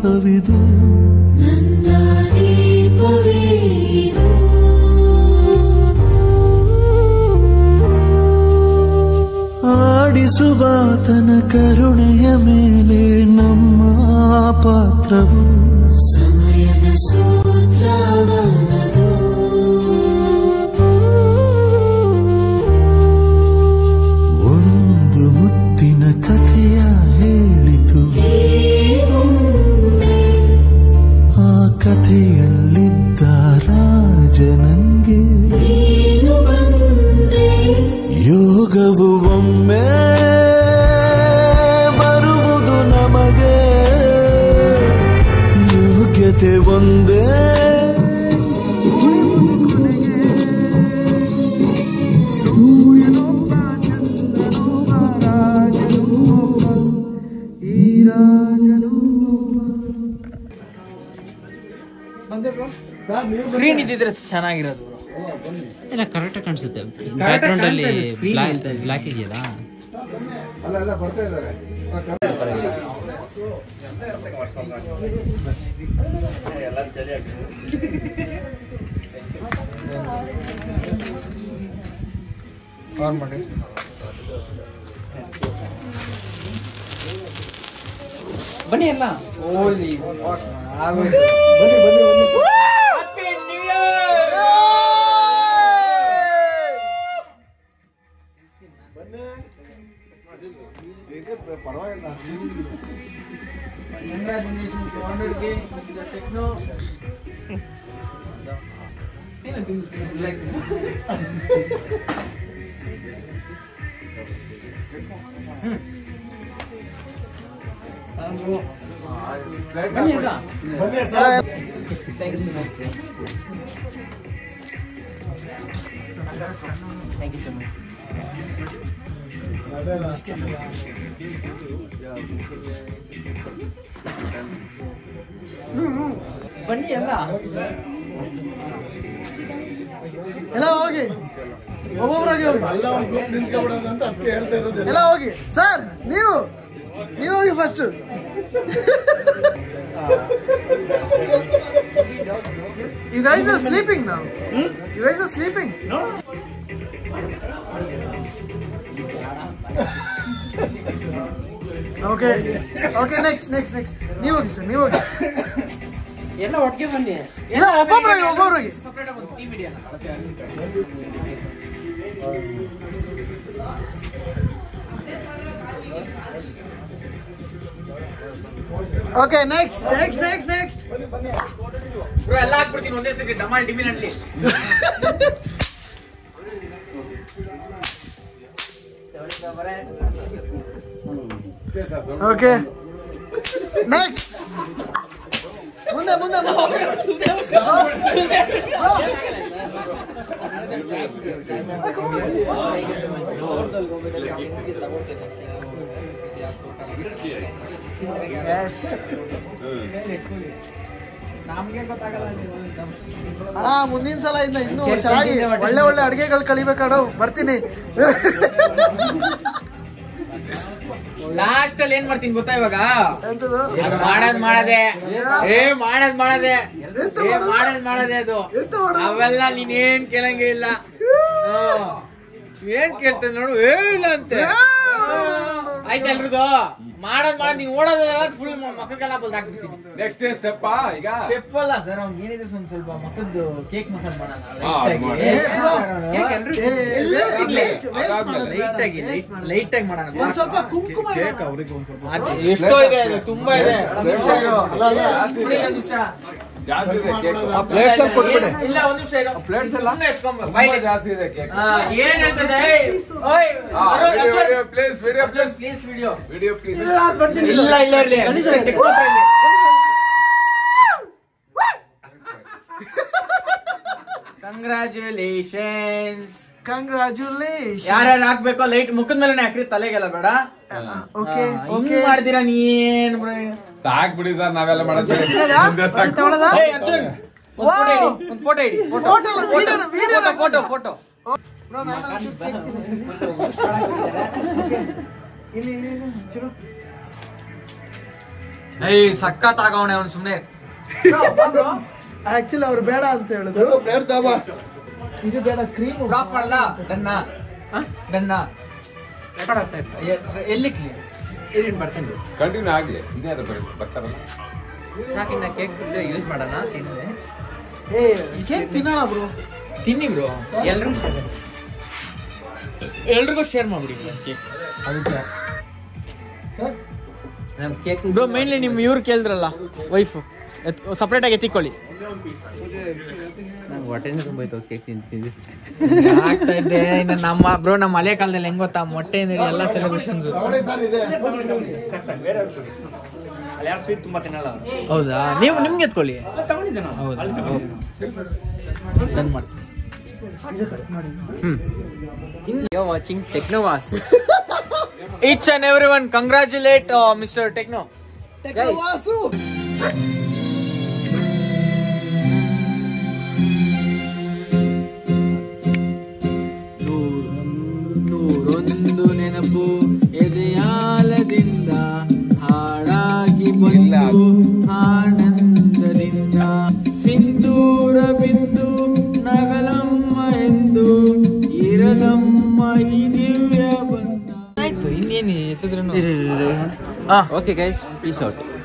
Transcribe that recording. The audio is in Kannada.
ದೀಪವಿದು ನನ್ನ ದೀಪವೇ ಇದು. ಆಡಿಸುವಾತನ ಕರುಣೆಯ ಮೇಲೆ ನಮ್ಮ ಪಾತ್ರವು ಸಮಯದ ಸೂತ್ರವನದು ಒಂದು ಮುತ್ತಿನ ಕಥೆಯ ಹೇಳಿತು ಒಮ್ಮೆ ಆ ಕಥೆಯಲ್ಲಿದ್ದ ರಾಜನಂಗೆ ನೀನು ಬಂದೆ ಯೋಗವು ಒಮ್ಮೆ ಬರುವುದು ನಮಗೆ ಯೋಗ್ಯತೆ ಒಂದೇ ಸ್ಕ್ರೀನ್ ಇದ್ದಿದ್ರೆ ಚೆನ್ನಾಗಿರೋದು ಇಲ್ಲ ಕರೆಕ್ಟ್ ಕಾಣಿಸುತ್ತೆ Correct ಬ್ಯಾಕ್ ಆಗಿ ಅಲ್ಲಿ ಕಾಣ್ತಾ ಇದೆ, screen ಬ್ಲಾಕ್ ಹೇಳ್ತಾ ಇದ್ದೀನಿ. ಬ್ಲಾಕ್ ಇದೆಯಲ್ಲ ಆನ್ ಮಾಡಿ ಬನ್ನಿ ಎಲ್ಲ ಓಲಿ happy new year Congratulations to 100k, Mr. Techno. ಬನ್ನಿ ಅಲ್ಲ thank you so much thank you so much ಬನ್ನಿ ಎಲ್ಲ ಎಲ್ಲ ಹೋಗಿ ಒಬ್ಬೊಬ್ಬರಾಗಿ ಹೋಗಿ ಎಲ್ಲ ಹೋಗಿ ಸರ್ ನೀವು ನೀವು ಹೋಗಿ first You guys are sleeping now. You guys are sleeping. No. Okay. Okay, next, next, next. ನೀವು ಹೋಗಿ ಸರ್ ನೀವು ಹೋಗಿ ಎಲ್ಲ ಒಟ್ಟಿಗೆ ಬನ್ನಿ ಇಲ್ಲ ಒಬ್ಬೊಬ್ಬರಾಗಿ ಒಬ್ಬೊಬ್ಬರಾಗಿ ಸಪ್ರೇಟ್ ಆಗಿ ಟೀಮ್ ಇಡಿಯಲ್ಲ okay next next next next bro ಎಲ್ಲ ಹಾಕ್ಬಿಡ್ತೀನಿ ಒಂದೇ ಸರಿ ಡಮಾಲ್ ಡಿಮಿನಲ್ಲಿ ಓಕೆ ನೆಕ್ಸ್ಟ್ ಮುಂದೆ ಮುಂದೆ ಮುಂದೆ ಎಸ್ ನಮ್ಗೆ ಗೊತ್ತಾಗಲ್ಲ ಅಣ್ಣ ಮುಂದಿನ ಸಲ ಇಂದ ಇನ್ನೂ ಚೆನ್ನಾಗಿ ಒಳ್ಳೆ ಒಳ್ಳೆ ಅಡಿಗೆಗಳು ಕಲಿಬೇಕಣ್ಣ ಬರ್ತೀನಿ ಲಾಸ್ಟ್ ಅಲ್ಲಿ ಏನ್ ಮಾಡ್ತೀನಿ ಗೊತ್ತಾ ಇವಾಗ ಎಂತದು ಅದ್ ಮಾಡದ್ ಮಾಡದೆ ಏ ಮಾಡದ್ ಮಾಡದೆ ಎಂತ ಏ ಮಾಡೋದು? ಮಾಡದ್ ಮಾಡದೆ ಅದು ಎಂತ ಮಾಡೋದು? ಅವೆಲ್ಲ ನೀನ್ ಏನ್ ಕೇಳಂಗೆ ಇಲ್ಲ ಹ್ಮ್. ಏನ್ ಕೇಳ್ತೇನೆ ನೋಡು ಏ ಇಲ್ಲ ಅಂತೆ ಆಯ್ತಾ ಎಲ್ರದು ಮಾಡದ್ ಮಾಡದ್ ನೀನ್ ಓಡೋದಲ್ಲ ಫುಲ್ ಮಕ್ಕಕ್ಕೆಲ್ಲ ಬಲ್ದ್ ಹಾಕ್ಬಿಡ್ತೀನಿ ನೆಕ್ಸ್ಟ್ ಸ್ಟೆಪ್ ಈಗ ಸ್ಟೆಪ್ ಅಲ್ಲ ಸರ್ ಅವ್ನ್ ಏನಿದೆ ಒಂದ್ ಸ್ವಲ್ಪ ಮಕ್ಕದ್ದು ಕೇಕ್ ಮಸಾಜ್ ಮಾಡೋಣ ಹಾ, ಅದ್ ಮಾಡಿ. ಏ, bro. ಕೇಕ್ ಎಲ್ರು ಏ, ಎಲ್ಲರೂ waste- ತಿನ್ಲಿ. waste ಮಾಡೋದು ಬೇಡ, ಲೈಟ್ ಆಗಿ waste ಮಾಡೋದು. ಲೈಟ್ ಆಗಿ ಮಾಡೋಣ ಒಂದ್ ಸ್ವಲ್ಪ ಕುಂಕುಮ ಇಡೋಣ. ಅದು ಎಷ್ಟೋ ಇದೆ ಅದು ತುಂಬಾ ಇದೆ ಒಂದ್ ನಿಮಿಷ ಇರು. ಬಿಡಿ, ಒಂದ್ ನಿಮಿಷ ಜಾಸ್ತಿ ಇದೆ ಕೇಕ್ ಪ್ಲೇಟ್ಸ್ ಅಲ್ಲಿ ಕೊಟ್ಬಿಡಿ ಇಲ್ಲ ಒಂದ್ ನಿಮಿಷ ಇರು ಪ್ಲೇಟ್ಸ್ ಎಲ್ಲ ಸುಮ್ನೆ ಎತ್ಕೊಂಬ, ತುಂಬಾ ಬಾಯ್ಲಿ. ಜಾಸ್ತಿ ಇದೆ ಕೇಕ್ ಆ, ಏನ್ ಹೇಳ್ತದೆ ಓಯ್ Arun, Arjun, please video Arjun, please video. Video please ಇಲ್ಲ ಇಲ್ಲ ಇರ್ಲಿ ಟೆಕ್ನೋ ಹತ್ರ ಇರ್ಲಿ. ಕಂಗ್ರಾಚುಲೇಷನ್ಸ್ ಕಂಗ್ರಾಚುಲೇಷನ್ ಯಾರ್ಯಾರು ಹಾಕ್ಬೇಕೋ ಲೈಟ್ ಮುಖದ ಮೇಲೆ ಹಾಕ್ರಿ ತಲೆಗೆಲ್ಲ ಬೇಡ ಓಕೆ ಆ, ಹಿಂಗ್ ಮಾಡ್ತೀರಾ ನೀನ್ ಬ್ರೋ ಸಾಕ್ ಬಿಡಿ ಸರ್ ನಾವೆಲ್ಲ ಮಾಡೋದು ಮುಂದೆ ಸಾಕು ತಗೊಳ್ಳೋದಾ? ಏಯ್, ಅರ್ಜುನ್ ಒಂದ್ ಫೋಟೋ ಇಡಿ ಒಂದ್ ಫೋಟೋ Photo ಅಲ್ಲ, video ನ- video ನ- ಫೋಟೋ ಫೋಟೋ Bro, ನಾನು ಒಂಚೂರು cake ತಿಂತೀನಿ. ಇಲ್ಲಿ, ಇಲ್ಲಿ, ಇಲ್ಲಿ, ಒಂಚೂರು. ಏಯ್ ಸಖತ್ ಆಗವಣೆ ಅವ್ನು ಸುಮ್ನೆ ಆಕ್ಚುಲಿ ಅವ್ರು ಬೇಡ ಅಂತ ಹೇಳಿದ್ರು ಇದು ಬೇಡ ಕ್ರೀಮ್ ಆಫ್ ಮಾಡಲ್ಲ ಡನ್ನ ಡನ್ನ ಎಲ್ಲಿ ಕ್ಲೀನ್ ಬರ್ತೇನೆ ಕಂಟಿನ್ಯೂ ಆಗ್ಲಿ ಇದೇ ಅದು ಬರುತ್ತೆ ಬರ್ತಾರಲ್ಲ ಸಾಕಿನ್ನ ಕೇಕ್ ಯೂಸ್ ಮಾಡೋಣ ತಿನ್ನಿ ಏ ಕೇಕ್ ತಿನ್ನೋಣ ಬ್ರೋ ತಿನ್ನಿ ಬ್ರೋ ಎಲ್ರೂ ಎಲ್ರಿಗೂ ಶೇರ್ ಮಾಡ್ಬಿಡಿ ಕೇಕ್ ನಮ್ ಕೇಕ್ ಬ್ರೋ ಮೇನ್ಲಿ ನಿಮ್ ಇವ್ರು ಕೇಳಿದ್ರಲ್ಲ ವೈಫು ಸಪ್ರೇಟ್ ಆಗಿ ಎತ್ತಿಕೊಳ್ಳಿ ನಂಗೆ ಹೊಟ್ಟೆನೇ ತುಂಬೋಯ್ತು ಕೇಕ್ ತಿಂತಿದ್ದು ಆಗ್ತಾ ಇದ್ದೆ ಇನ್ನು ನಮ್ಮ ಬ್ರೋ ನಮ್ಮ ಹಳೆ ಕಾಲದಲ್ಲಿ ಹೆಂಗ್ ಗೊತ್ತಾ ಮೊಟ್ಟೆ ಅಂದ್ರೆ ಎಲ್ಲ ಸೆಲೆಬ್ರೇಷನ್ಸ್ ಹೌದಾ ನೀವು ನಿಮ್ಗೆ ಎತ್ಕೊಳ್ಳಿ ಹೌದಾ ಸೆಂಡ್ ಮಾಡ್ತೀನಿ ಯು ವಾಚಿಂಗ್ ಟೆಕ್ನೋವಾಸ್ it's and everyone congratulate mister techno Vasu ನೂರೊಂದು ನೆನಪು ಎದೆಯಾಲದಿಂದ ಹಾಳಾಗಿ ಬಂದು ಆನಂದದಿಂದ ಸಿಂಧೂರ ಬಿದ್ದು ನಗಲಮ್ಮ ಎಂದು ಇರಲಮ್ಮ ಈ ದಿವ್ಯ ಬಂದ ಆಯ್ತು ಇನ್ನೇನು ಎತ್ತಿದ್ರು ಓಕೆ ಗೈಸ್ ಪೀಸ್ ಔಟ್